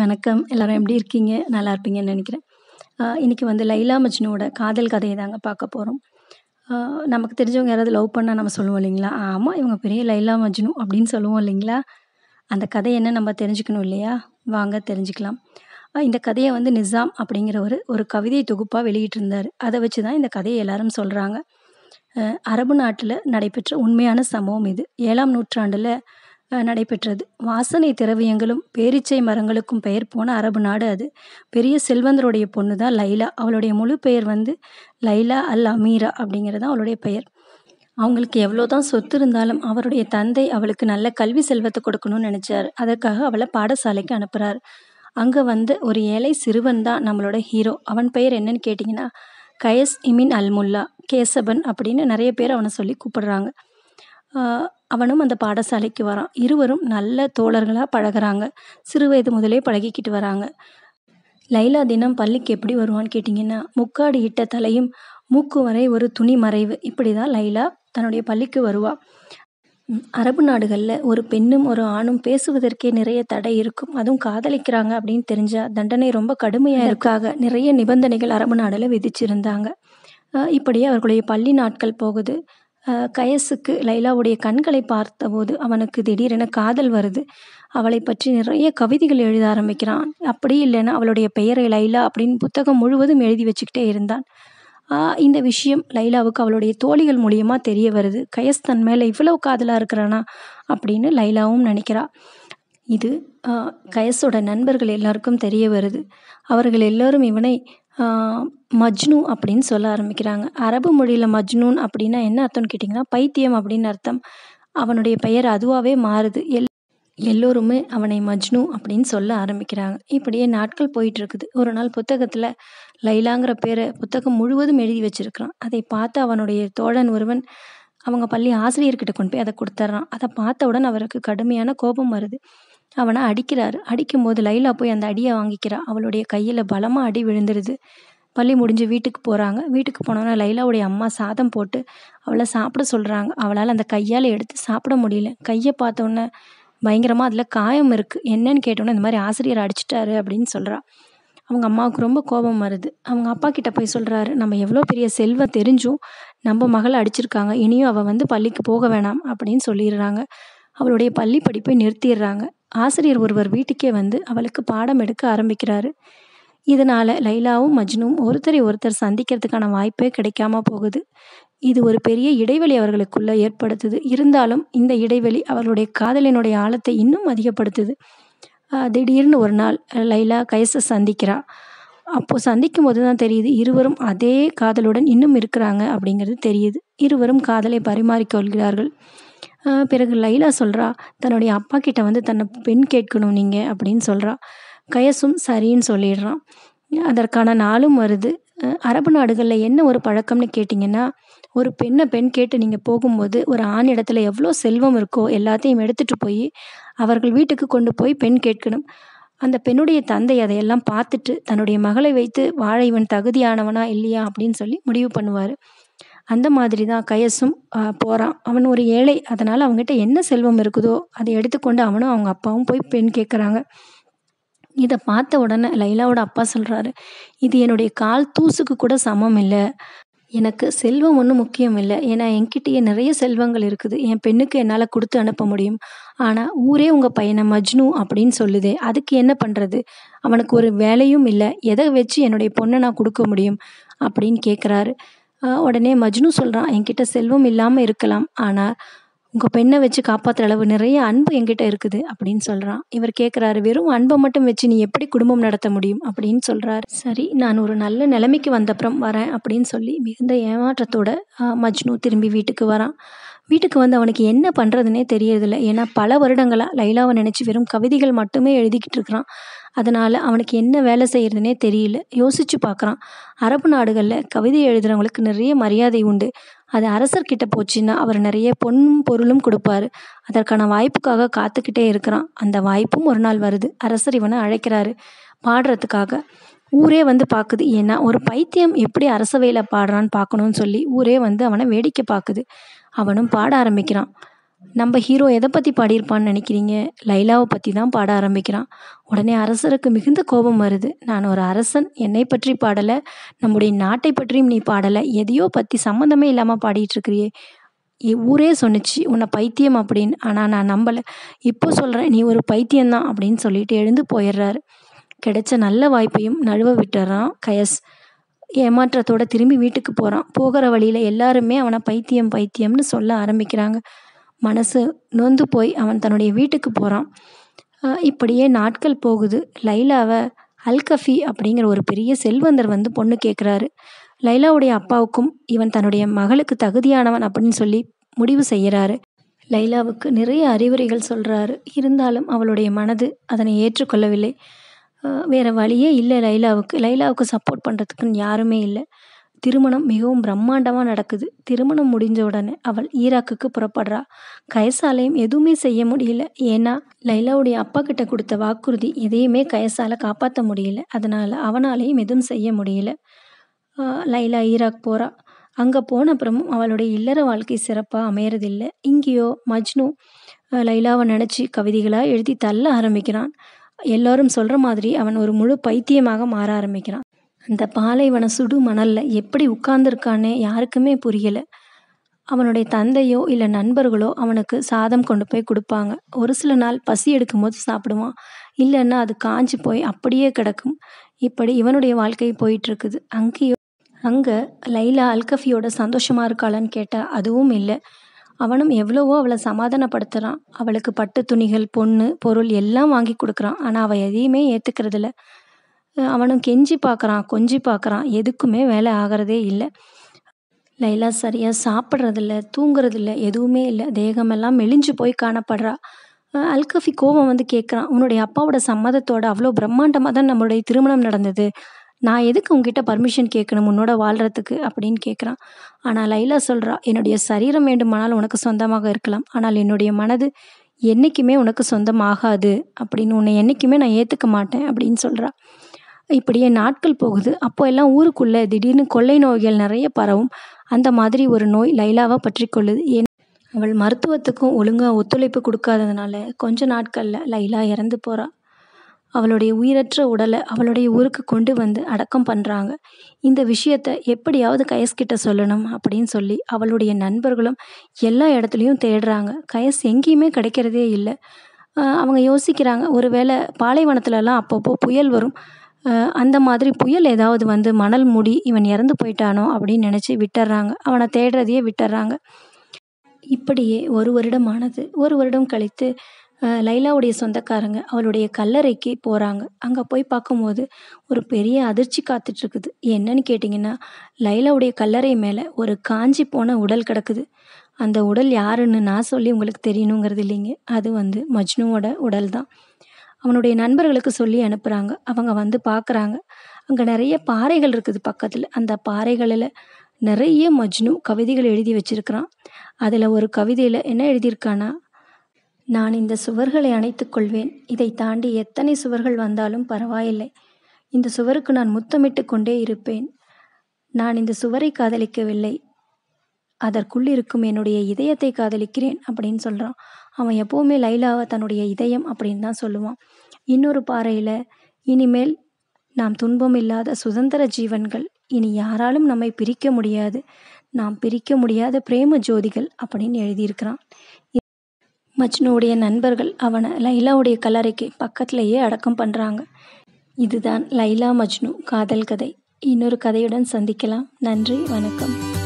வணக்கம். எல்லாரும் எப்படி இருக்கீங்க? நல்லா இருப்பீங்கன்னு நெனைக்கிறேன். அ இன்னைக்கு வந்து லைலா மஜ்னுவோட காதல் கதைய தாங்க பார்க்க போறோம். அ நமக்கு தெரிஞ்சவங்க யாராவது லவ் பண்ணா நம்ம சொல்லுவோம் இல்லைங்களா? ஆமா இவங்க பெரிய லைலா மஜ்னு அப்படின்னு சொல்லுவோம் இல்லைங்களா? அந்த கதை என்ன நம்ம தெரிஞ்சுக்கணும் இல்லையா? வாங்க தெரிஞ்சுக்கலாம். அ இந்த கதைய வந்து நிசாம் அப்படிங்கிறவரு ஒரு கவிதை தொகுப்பா வெளியிட்டிருந்தாரு. அத வச்சு தான் இந்த கதைய எல்லாரும் சொல்றாங்க. அ அரபு நாட்டுல நடைபெற்ற உண்மையான சம்பவம் இது. 7ஆம் நூற்றாண்டுல அ நடைபெற்றது. வாசனை திரவியங்களும், பேரீச்சை மரங்களுக்கும் பெயர் போன அரபு நாடு அது. பெரிய செல்வந்தருடைய பொண்ணு தான் லைலா. அவளுடைய முழு பெயர் வந்து லைலா அல் அமீரா அப்படிங்கிறது தான் அவளுடைய பெயர். அவங்களுக்கு எவ்வளோ தான் சொத்து இருந்தாலும், அவருடைய தந்தை அவளுக்கு நல்ல கல்வி செல்வத்த கொடுக்கணும்னு நெனச்சாரு. அதற்காக அவள பாடசாலைக்கு அனுப்புறாரு. அங்க வந்த ஒரு ஏழை சிறுவன் தான் நம்மளோட ஹீரோ. அவன் பெயர் என்னன்னு கேட்டீங்கன்னா, கயஸ் இமின் அல் முல்லா. கேசவன் அப்படின்னு நெறைய பேர் அவன சொல்லி கூப்பிடுறாங்க. அ அவனும் அந்த பாடசாலைக்கு வரான். இருவரும் நல்ல தோழர்களா பழகுறாங்க. சிறு வயது முதலே பழகிக்கிட்டு வராங்க. லைலா தினம் பள்ளிக்கு எப்படி வருவான்னு கேட்டீங்கன்னா, முக்காடு இட்ட தலையும், மூக்கு வரை ஒரு துணி மறைவு. இப்படிதான் லைலா தன்னுடைய பள்ளிக்கு வருவா. ம் அரபு நாடுகள்ல ஒரு பெண்ணும், ஒரு ஆணும் பேசுவதற்கே நிறைய தடை இருக்கும். அதுவும் காதலிக்கிறாங்க அப்படின்னு தெரிஞ்சா தண்டனை ரொம்ப கடுமையா இதற்காக நிறைய நிபந்தனைகள் அரபு நாடுல விதிச்சிருந்தாங்க. அ இப்படியே அவர்களுடைய பள்ளி நாட்கள் போகுது. அ கயஸுக்கு லைலாவுடைய கண்களை பார்த்தபோது அவனுக்கு திடீரென காதல் வருது. அவளைப் பற்றி நிறைய கவிதைகள் எழுத ஆரம்பிக்கிறான். அப்படி இல்லன்னா அவளுடைய பெயரை லைலா அப்படின்னு புத்தகம் முழுவதும் எழுதி வச்சுக்கிட்டே இருந்தான். அ இந்த விஷயம் லைலாவுக்கு அவளுடைய தோழிகள் மூலியமா தெரிய வருது. கயஸ் தன் மேல இவ்வளவு காதலா இருக்கிறானா? அப்படின்னு லைலாவும் நெனைக்கிறா. இது அ கயஸோட நண்பர்கள் எல்லாருக்கும் தெரிய வருது. அவர்கள் எல்லாரும் இவனை அ மஜ்னு அப்படின்னு சொல்ல ஆரம்பிக்கிறாங்க. அரபு மொழியில மஜ்னூன் அப்படின்னா என்ன அர்த்தம்னு கேட்டீங்கன்னா, பைத்தியம் அப்படின்னு அர்த்தம். அவனுடைய பெயர் அதுவாவே மாறுது. எல் எல்லோருமே அவனை மஜ்னு அப்படின்னு சொல்ல ஆரம்பிக்கிறாங்க. இப்படியே நாட்கள் போயிட்டுருக்குது. ஒரு நாள் புத்தகத்துல லைலாங்கிற பேர புத்தகம் முழுவதும் எழுதி வச்சிருக்கிறான். அதை பார்த்து அவனுடைய தோழன் ஒருவன் அவங்க பள்ளி ஆசிரியர்கிட்ட கொண்டு போய் அத குடுத்தர்றான். அத பார்த்தவுடன் அவருக்கு கடுமையான கோபம் வருது. அவன அடிக்கிறாரு. அடிக்கும்போது லைலா போய் அந்த அடிய வாங்கிக்கிறா. அவளுடைய கையில பலமா அடி விழுந்துருது. பள்ளி முடிஞ்சு வீட்டுக்கு போறாங்க. வீட்டுக்கு போனோனே லைலாவுடைய அம்மா சாதம் போட்டு அவள சாப்பிட சொல்றாங்க. அவளால அந்த கையால எடுத்து சாப்பிட முடியல. கைய பார்த்தோனே பயங்கரமா அதுல காயம் இருக்கு. என்னன்னு கேட்டோனே இந்த மாரி ஆசிரியர் அடிச்சுட்டாரு அப்படின்னு சொல்றா. அவங்க அம்மாவுக்கு ரொம்ப கோபம் வருது. அவங்க அப்பா கிட்ட போய் சொல்றாரு, நம்ம எவ்வளோ பெரிய செல்வம் தெரிஞ்சும் நம்ம மகள அடிச்சிருக்காங்க. இனியும் அவ வந்து பள்ளிக்கு போக வேணாம் அப்படின்னு சொல்லிர்றாங்க. அவளுடைய பள்ளி படிப்பை நிறுத்திர்றாங்க. ஆசிரியர் ஒருவர் வீட்டுக்கே வந்து அவளுக்கு பாடம் எடுக்க ஆரம்பிக்கிறாரு. இதனால லைலாவும், மஜ்னுவும் ஒருத்தரை ஒருத்தர் சந்திக்கிறதுக்கான வாய்ப்பே கிடைக்காம போகுது. இது ஒரு பெரிய இடைவெளி அவர்களுக்குள்ள ஏற்படுத்துது. இருந்தாலும் இந்த இடைவெளி அவர்களுடைய காதலினுடைய ஆழத்தை இன்னும் அதிகப்படுத்துது. அ திடீர்னு ஒரு நாள் லைலா கயஸ சந்திக்கிறா. அப்போ சந்திக்கும்போது தான் தெரியுது, இருவரும் அதே காதலுடன் இன்னும் இருக்கிறாங்க அப்படிங்கிறது தெரியுது. இருவரும் காதலை பரிமாறிக் கொள்கிறார்கள். அ பிறகு லைலா சொல்றா, தன்னுடைய அப்பா கிட்ட வந்து தன்ன பெண் கேட்கணும் நீங்க அப்படின்னு சொல்றா. கயஸும் சரின்னு சொல்லிடுறான். அதற்கான நாளும் வருது. அ அரபு நாடுகள்ல என்ன ஒரு பழக்கம்னு கேட்டீங்கன்னா, ஒரு பெண்ண பெண் கேட்டு நீங்க போகும்போது, ஒரு ஆண் இடத்துல எவ்வளோ செல்வம் இருக்கோ எல்லாத்தையும் எடுத்துட்டு போயி, அவர்கள் வீட்டுக்கு கொண்டு போய் பெண் கேட்கணும். அந்த பெண்ணுடைய தந்தை அதையெல்லாம் பார்த்துட்டு, தன்னுடைய மகளை வைத்து வாழ இவன் தகுதியானவனா? இல்லையா? அப்படின்னு சொல்லி முடிவு பண்ணுவாரு. அந்த மாதிரி தான் கயஸும் அ போறான். அவன் ஒரு ஏழை. அதனால அவன்கிட்ட என்ன செல்வம் இருக்குதோ, அத எடுத்துக்கொண்டு அவனும் அவங்க அப்பாவும் போய் பெண் கேட்கறாங்க. இத பார்த்த உடனே லைலாவோட அப்பா சொல்றாரு, இது என்னுடைய கால் தூசுக்கு கூட சமம் இல்ல. எனக்கு செல்வம் ஒண்ணும் முக்கியம் இல்ல. ஏன்னா என்கிட்டயே நிறைய செல்வங்கள் இருக்குது. என் பெண்ணுக்கு என்னால குடுத்து அனுப்ப முடியும். ஆனா ஊரே உங்க பையன மஜ்னு அப்படின்னு சொல்லுதே, அதுக்கு என்ன பண்றது? அவனுக்கு ஒரு வேலையும் இல்ல. எத வச்சு என்னுடைய பொண்ண நான் குடுக்க முடியும்? அப்படின்னு கேட்கறாரு. அ உடனே மஜ்னு சொல்றான், என்கிட்ட செல்வம் இல்லாம இருக்கலாம். ஆனா உங்க பெண்ண வச்சு காப்பாத்துற அளவு நிறைய அன்பு என்கிட்ட இருக்குது அப்படின்னு சொல்றான். இவர் கேட்கறாரு, வெறும் அன்ப மட்டும் வச்சு நீ எப்படி குடும்பம் நடத்த முடியும்? அப்படின்னு சொல்றாரு. சரி நான் ஒரு நல்ல நிலைமைக்கு வந்தப்புறம் வரேன் அப்படின்னு சொல்லி மிகுந்த ஏமாற்றத்தோட அ மஜ்னு திரும்பி வீட்டுக்கு வரான். வீட்டுக்கு வந்து அவனுக்கு என்ன பண்றதுன்னே தெரியறதில்ல. ஏன்னா பல வருடங்களா லைலாவ நினைச்சு வெறும் கவிதைகள் மட்டுமே எழுதிக்கிட்டு இருக்கிறான். அதனால அவனுக்கு என்ன வேலை செய்யறதுன்னே தெரியல. யோசிச்சு பார்க்கறான். அரபு நாடுகள்ல கவிதை எழுதுறவங்களுக்கு நிறைய மரியாதை உண்டு. அது அரசர்கிட்ட போச்சுன்னா, அவர் நிறைய பொன்னும், பொருளும் குடுப்பாரு. அதற்கான வாய்ப்புக்காக காத்துக்கிட்டே இருக்கிறான். அந்த வாய்ப்பும் ஒரு நாள் வருது. அரசர் இவன அழைக்கிறாரு, பாடுறதுக்காக. ஊரே வந்து பார்க்குது. ஏன்னா ஒரு பைத்தியம் எப்படி அரசவையில பாடுறான்னு பார்க்கணும்னு சொல்லி ஊரே வந்து அவன வேடிக்கை பார்க்குது. அவனும் பாட ஆரம்பிக்கிறான். நம்ம ஹீரோ எதை பற்றி பாடியிருப்பான்னு நினைக்கிறீங்க லைலாவை பற்றி தான் பாட ஆரம்பிக்கிறான் உடனே அரசருக்கு மிகுந்த கோபம் வருது நான் ஒரு அரசன் என்னை பற்றி பாடலை நம்முடைய நாட்டை பற்றியும் நீ பாடலை எதையோ பற்றி சம்மந்தமே இல்லாமல் பாடிட்டு இருக்கிறியே இ- ஊரே சொன்னுச்சு உன்னை பைத்தியம் அப்படின்னு ஆனால் நான் நம்பலை இப்போ சொல்கிறேன் நீ ஒரு பைத்தியம்தான் அப்படின்னு சொல்லிட்டு எழுந்து போயிடுறாரு கிடைச்ச நல்ல வாய்ப்பையும் நழுவ விட்டுறான் கயஸ் ஏமாற்றத்தோட திரும்பி வீட்டுக்கு போகிறான் போகிற வழியில் எல்லாருமே அவனை பைத்தியம் பைத்தியம்னு சொல்ல ஆரம்பிக்கிறாங்க மனசு நொந்து போய் அவன் தன்னுடைய வீட்டுக்கு போகிறான் இப்படியே நாட்கள் போகுது லைலாவை அல்கஃபி அப்படிங்கிற ஒரு பெரிய செல்வந்தர் வந்து பொண்ணு கேட்குறாரு லைலாவுடைய அப்பாவுக்கும் இவன் தன்னுடைய மகளுக்கு தகுதியானவன் அப்படின்னு சொல்லி முடிவு செய்கிறாரு லைலாவுக்கு நிறைய அறிவுரைகள் சொல்கிறாரு இருந்தாலும் அவளுடைய மனது அதனை ஏற்றுக்கொள்ளவில்லை அஹ் வேற வழியே இல்லை லைலாவுக்கு லைலாவுக்கு சப்போர்ட் பண்ணுறதுக்குன்னு யாருமே இல்லை திருமணம் மிகவும் பிரம்மாண்டமாக நடக்குது திருமணம் முடிஞ்ச உடனே அவள் ஈராக்குக்கு புறப்படுறா கயசாலையும் எதுவுமே செய்ய முடியல ஏன்னா லைலாவுடைய அப்பா கிட்ட கொடுத்த வாக்குறுதி எதையுமே கயசால காப்பாற்ற முடியல அதனால அவனாலையும் எதுவும் செய்ய முடியல ஆஹ் லைலா ஈராக் போறா அங்கே போன அப்புறமும் அவளுடைய இல்லற வாழ்க்கை சிறப்பாக அமையறதில்லை இங்கேயோ மஜ்னு ஆஹ் லைலாவை நினச்சி கவிதைகளாக எழுதி தள்ள ஆரம்பிக்கிறான் எல்லாரும் சொல்கிற மாதிரி அவன் ஒரு முழு பைத்தியமாக மாற ஆரம்பிக்கிறான் அந்த பாலைவன சுடு மணல்ல எப்படி உட்கார்ந்துருக்கானே யாருக்குமே புரியல அவனுடைய தந்தையோ இல்லை நண்பர்களோ அவனுக்கு சாதம் கொண்டு போய் கொடுப்பாங்க ஒரு சில நாள் பசி எடுக்கும்போது சாப்பிடுவான் இல்லைன்னா அது காஞ்சி போய் அப்படியே கிடக்கும் இப்படி இவனுடைய வாழ்க்கை போயிட்டு இருக்குது அங்கேயோ அங்கே லைலா அல்கஃபியோட சந்தோஷமா இருக்காளான்னு கேட்டால் அதுவும் இல்லை அவனும் எவ்வளவோ அவளை சமாதானப்படுத்துகிறான் அவளுக்கு பட்டு துணிகள் பொண்ணு பொருள் எல்லாம் வாங்கி கொடுக்குறான் ஆனால் அவள் எதையுமே ஏற்றுக்கிறதில்ல அவனும் கெஞ்சி பார்க்குறான் கொஞ்சி பார்க்குறான் எதுக்குமே வேலை ஆகிறதே இல்லை லைலா சரியாக சாப்பிட்றதில்ல தூங்குறதில்ல எதுவுமே இல்லை தேகமெல்லாம் மெலிஞ்சு போய் காணப்படுறா அஹ் அல்கஃபி கோபம் வந்து கேட்குறான் உன்னுடைய அப்பாவோட சம்மதத்தோட அவ்வளோ பிரம்மாண்டமாக தான் நம்மளுடைய திருமணம் நடந்தது நான் எதுக்கு உங்ககிட்ட பர்மிஷன் கேட்கணும் உன்னோட வாழ்கிறதுக்கு அப்படின்னு கேட்குறான் ஆனால் லைலா சொல்கிறா என்னுடைய சரீரம் வேண்டுமானால் உனக்கு சொந்தமாக இருக்கலாம் ஆனால் என்னுடைய மனது என்றைக்குமே உனக்கு சொந்தமாகாது அப்படின்னு உன்னை என்றைக்குமே நான் ஏற்றுக்க மாட்டேன் அப்படின்னு சொல்கிறா இப்படியே நாட்கள் போகுது அப்போ எல்லாம் ஊருக்குள்ளே திடீர்னு கொள்ளை நோய்கள் நிறைய பரவும் அந்த மாதிரி ஒரு நோய் லைலாவை பற்றி கொள்ளுது ஏன் அவள் மருத்துவத்துக்கும் ஒழுங்காக ஒத்துழைப்பு கொடுக்காததுனால கொஞ்ச நாட்களில் லைலா இறந்து போகிறா அவளுடைய உயிரற்ற உடலை அவளுடைய ஊருக்கு கொண்டு வந்து அடக்கம் பண்ணுறாங்க இந்த விஷயத்த எப்படியாவது கயஸ் கிட்ட சொல்லணும் அப்படின்னு சொல்லி அவளுடைய நண்பர்களும் எல்லா இடத்துலையும் தேடுறாங்க கயஸ் எங்கேயுமே கிடைக்கிறதே இல்லை ஆஹ் அவங்க யோசிக்கிறாங்க ஒருவேளை பாலைவனத்துலலாம் அப்பப்போ புயல் வரும் ஆஹ் அந்த மாதிரி புயல் ஏதாவது வந்து மணல் மூடி இவன் இறந்து போயிட்டானோ அப்படின்னு நினச்சி விட்டுறாங்க அவனை தேடுறதையே விட்டுறாங்க இப்படியே ஒரு வருடம் ஆனது ஒரு வருடம் கழித்து அஹ், லைலாவுடைய சொந்தக்காரங்க அவளுடைய கல்லறைக்கு போகிறாங்க அங்கே போய் பார்க்கும்போது ஒரு பெரிய அதிர்ச்சி காத்துட்டு இருக்குது என்னன்னு கேட்டிங்கன்னா லைலாவுடைய கல்லறை மேலே ஒரு காஞ்சி போன உடல் கிடக்குது அந்த உடல் யாருன்னு நான் சொல்லி உங்களுக்கு தெரியணுங்கிறது இல்லைங்க அது வந்து மஜ்னுவோட உடல் தான் அவனுடைய நண்பர்களுக்கு சொல்லி அனுப்புகிறாங்க அவங்க வந்து பார்க்குறாங்க அங்கே நிறைய பாறைகள் இருக்குது பக்கத்தில் அந்த பாறைகளில் நிறைய மஜ்னு கவிதைகள் எழுதி வச்சிருக்கிறான் அதில் ஒரு கவிதையில் என்ன எழுதியிருக்கானா நான் இந்த சுவர்களை அணைத்துக் கொள்வேன் இதை தாண்டி எத்தனை சுவர்கள் வந்தாலும் பரவாயில்லை இந்த சுவருக்கு நான் முத்தமிட்டு கொண்டே இருப்பேன் நான் இந்த சுவரை காதலிக்கவில்லை அதற்குள் இருக்கும் என்னுடைய இதயத்தை காதலிக்கிறேன் அப்படின்னு சொல்கிறான் அவன் எப்போவுமே லைலாவை தன்னுடைய இதயம் அப்படின்னு தான் சொல்லுவான் இன்னொரு பாறையில் இனிமேல் நாம் துன்பம் இல்லாத சுதந்திர ஜீவன்கள் இனி யாராலும் நம்மை பிரிக்க முடியாது நாம் பிரிக்க முடியாத பிரேம ஜோதிகள் அப்படின்னு எழுதியிருக்கிறான் மஜ்னுவுடைய நண்பர்கள் அவனை லைலாவுடைய கல்லறைக்கு பக்கத்திலேயே அடக்கம் பண்ணுறாங்க இதுதான் லைலா மஜ்னு காதல் கதை இன்னொரு கதையுடன் சந்திக்கலாம் நன்றி வணக்கம்